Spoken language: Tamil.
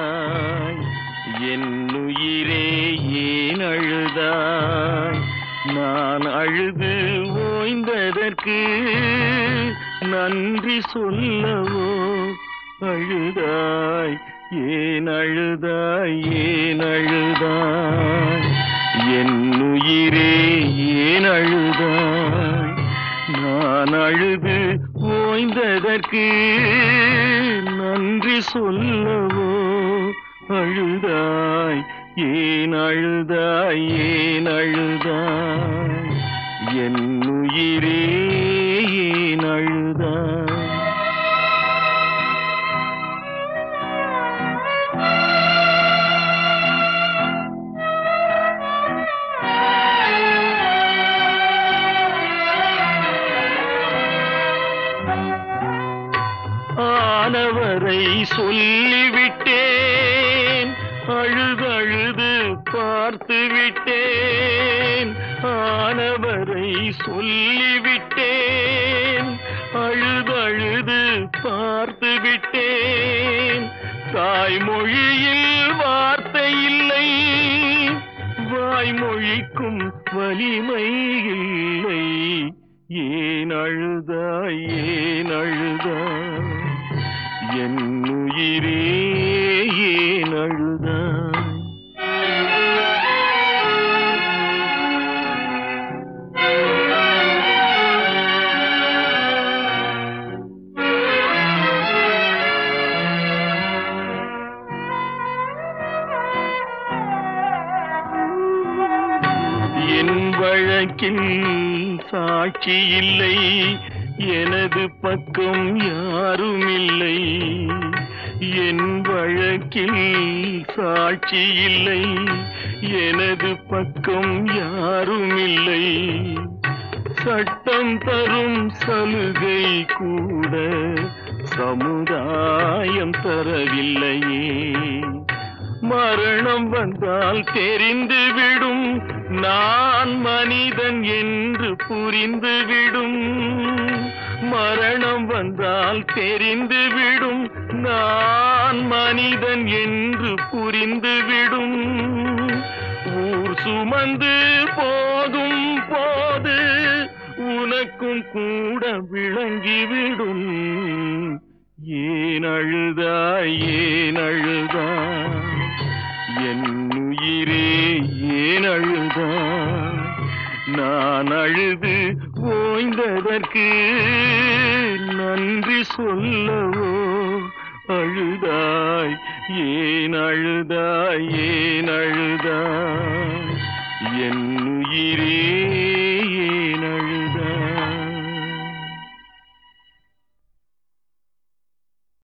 அழுதாய் என்னுயிரே ஏன் அழுதாய் நான் அழுது ஓய்ந்ததற்கு நன்றி சொல்லவோ அழுதாய் ஏன் அழுதாய் ஏன் அழுதாய் என்னுயிரே ஏன் அழுதாய் நான் அழுது ஓய்ந்ததற்கு நன்றி சொல்லவோ அழுதாய் ஏன் அழுதாய் ஏன் அழுதாய் என்னுயிரே ஏன் அழுதாய் ஆனவரை சொல்லிவிட்டேன் அழுதழுது பார்த்து விட்டேன் ஆனவரை சொல்லிவிட்டேன் அழுதழுது பார்த்து விட்டேன் தாய்மொழியில் வார்த்தை இல்லை வாய்மொழிக்கும் வலிமை இல்லை ஏன் அழுதாய் ஏன் அழுதாய் என்னுயிரே ஏன் அழுதாய் என் வழக்கில் சாட்சி இல்லை எனது பக்கம் யாரும் இல்லை என் வழக்கில் சாட்சி இல்லை எனது பக்கம் யாரும் இல்லை சட்டம் தரும் சலுகை கூட சமுதாயம் தரவில்லையே மரணம் வந்தால் தெரிந்துவிடும் நான் மனிதன் என்று புரிந்துவிடும் மரணம் வந்தால் தெரிந்துவிடும் நான் மனிதன் என்று புரிந்துவிடும் ஊர் சுமந்து போகும் போது உனக்கும் கூட விளங்கிவிடும் ஏன் அழுதாய் ஏன் அழுதாய் என்னுயிரே ஏன் அழுதாய் நான் அழுது ஓய்ந்ததற்கு நன்றி சொல்லவோ அழுதாய் ஏன் அழுதாய் ஏன் அழுதாய் என்னுயிரே